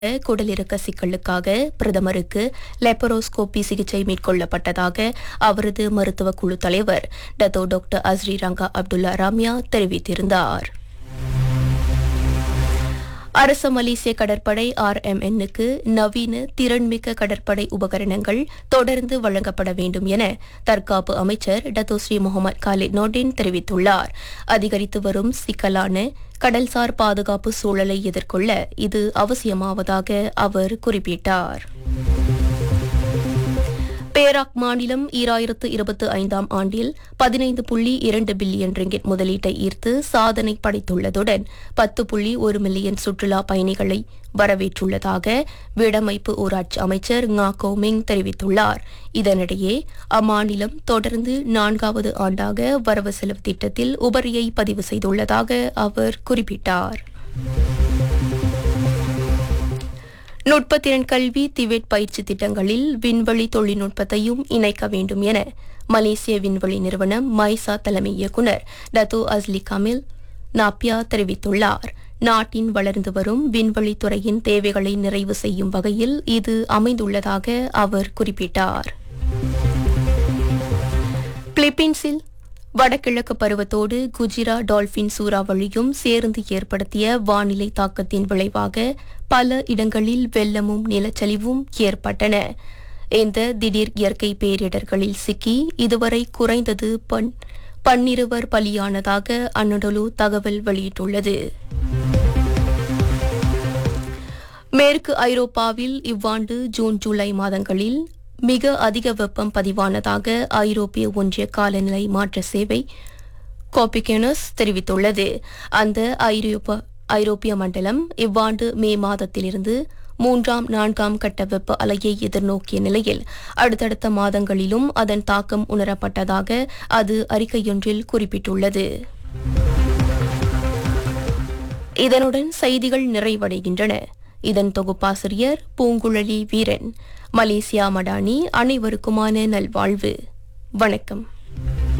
குடலிறக்க சிக்கலுக்காக பிரதமருக்கு லெப்பரோஸ்கோபி சிகிச்சை மேற்கொள்ளப்பட்டதாக அவரது மருத்துவ குழு தலைவர் Dato doctor Azri Ranga Abdullah Ramiah தெரிவித்திருந்தார் அரச மலேசிய கடற்படை ஆர்எம்என்னுக்கு நவீன திறன்மிக்க கடற்படை உபகரணங்கள் தொடர்ந்து வழங்கப்பட வேண்டும் என தற்காப்பு அமைச்சர் டத்தோஸ்ரீ முகமது காலித் நோடின் தெரிவித்துள்ளார் அதிகரித்து வரும் சிக்கலான கடல்சார் பாதுகாப்பு சூழலை எதிர்கொள்ள இது அவசியமாவதாக அவர் குறிப்பிட்டார் பேராக் மாநிலம் ஈராயிரத்து இருபத்தி ஐந்தாம் ஆண்டில் பதினைந்து புள்ளி இரண்டு பில்லியன் ரிங்கிட் முதலீட்டை ஈர்த்து சாதனை படைத்துள்ளதுடன் பத்து புள்ளி ஒரு மில்லியன் சுற்றுலா பயணிகளை வரவேற்றுள்ளதாக வீடமைப்பு ஊராட்சி அமைச்சர் ngா கோமிங் தெரிவித்துள்ளார் இதனிடையே அம்மாநிலம் தொடர்ந்து நான்காவது ஆண்டாக வரவு செலவு திட்டத்தில் உபரியை பதிவு செய்துள்ளதாக அவர் குறிப்பிட்டார் நுட்பத்திறன் கல்வி திபெத் பயிற்சி திட்டங்களில் விண்வெளி தொழில்நுட்பத்தையும் இணைக்க வேண்டும் என மலேசிய விண்வெளி நிறுவனம் மைசா தலைமை இயக்குநர் டத்து அஸ்லி கமில் நாப்பியா தெரிவித்துள்ளார் நாட்டின் வளர்ந்து வரும் விண்வெளி துறையின் தேவைகளை நிறைவு செய்யும் வகையில் இது அமைந்துள்ளதாக அவர் குறிப்பிட்டார் பிலிப்பீன்ஸில் வடகிழக்கு பருவத்தோடு குஜிரா டால்பின் சூறாவளியும் சேர்ந்து ஏற்படுத்திய வானிலை தாக்கத்தின் விளைவாக பல இடங்களில் வெள்ளமும் நிலச்சரிவும் ஏற்பட்டன இந்த திடீர் இயற்கை பேரிடர்களில் சிக்கி இதுவரை குறைந்தது பன் பன்னிருவர் பலியானதாக அன்னடலு தகவல் வெளியிட்டுள்ளது மேற்கு ஐரோப்பாவில் இவ்வாண்டு ஜூன் ஜூலை மாதங்களில் மிக அதிக வெப்பம் பதிவானதாக ஐரோப்பிய ஒன்றிய காலநிலை மாற்ற சேவை கோபிகனஸ் தெரிவித்துள்ளது அந்த ஐரோப்பா ஐரோப்பிய மண்டலம் இவ்வாண்டு மே மாதத்திலிருந்து மூன்றாம் நான்காம் கட்ட வெப்ப அலையை எதிர்நோக்கிய நிலையில் அடுத்தடுத்த மாதங்களிலும் அதன் தாக்கம் உணரப்பட்டதாக அது அறிக்கையொன்றில் குறிப்பிட்டுள்ளது இதனுடன் செய்திகள் நிறைவடைகின்றன இதன் தொகுப்பாசிரியர் பூங்குழலி வீரன் மலேசியா மடானி அனைவருக்குமான நல்வாழ்வு வணக்கம்